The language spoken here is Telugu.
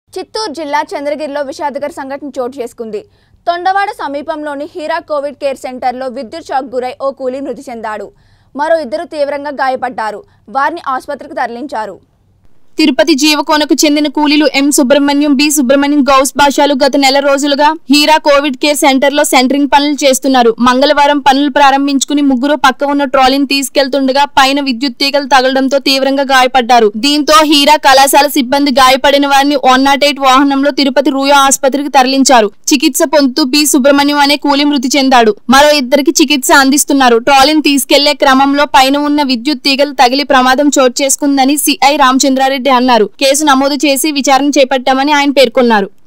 చిత్తూరు జిల్లా చంద్రగిరిలో విషాదకర సంఘటన చోటు చేసుకుంది తొండవాడ సమీపంలోని హీరా కోవిడ్ కేర్ సెంటర్లో విద్యుత్ షాక్ గురై ఓ కూలీ మృతి చెందాడు మరో ఇద్దరు తీవ్రంగా గాయపడ్డారు వారిని ఆసుపత్రికి తరలించారు తిరుపతి జీవకోనకు చెందిన కూలీలు ఎం సుబ్రహ్మణ్యం బి సుబ్రహ్మణ్యం గౌస్ భాషలు గత నెల రోజులుగా హీరా కోవిడ్ కేర్ సెంటర్ లో సెంటరింగ్ పనులు చేస్తున్నారు మంగళవారం పనులు ప్రారంభించుకుని ముగ్గురు పక్క ఉన్న ట్రాలీని తీసుకెళ్తుండగా పైన విద్యుత్ తీగలు తగలడంతో తీవ్రంగా గాయపడ్డారు దీంతో హీరా కళాశాల సిబ్బంది గాయపడిన వారిని వన్ నాట్ ఎయిట్ వాహనంలో తిరుపతి రూయా ఆసుపత్రికి తరలించారు చికిత్స పొందుతూ బి సుబ్రహ్మణ్యం అనే కూలీ మృతి చెందాడు మరో ఇద్దరికి చికిత్స అందిస్తున్నారు ట్రాలీని తీసుకెళ్లే క్రమంలో పైన ఉన్న విద్యుత్ తీగలు తగిలి ప్రమాదం చోటు చేసుకుందని సిఐ రామచంద్రారెడ్డి అన్నారు కేసు నమోదు చేసి విచారణ చేపట్టామని ఆయన పేర్కొన్నారు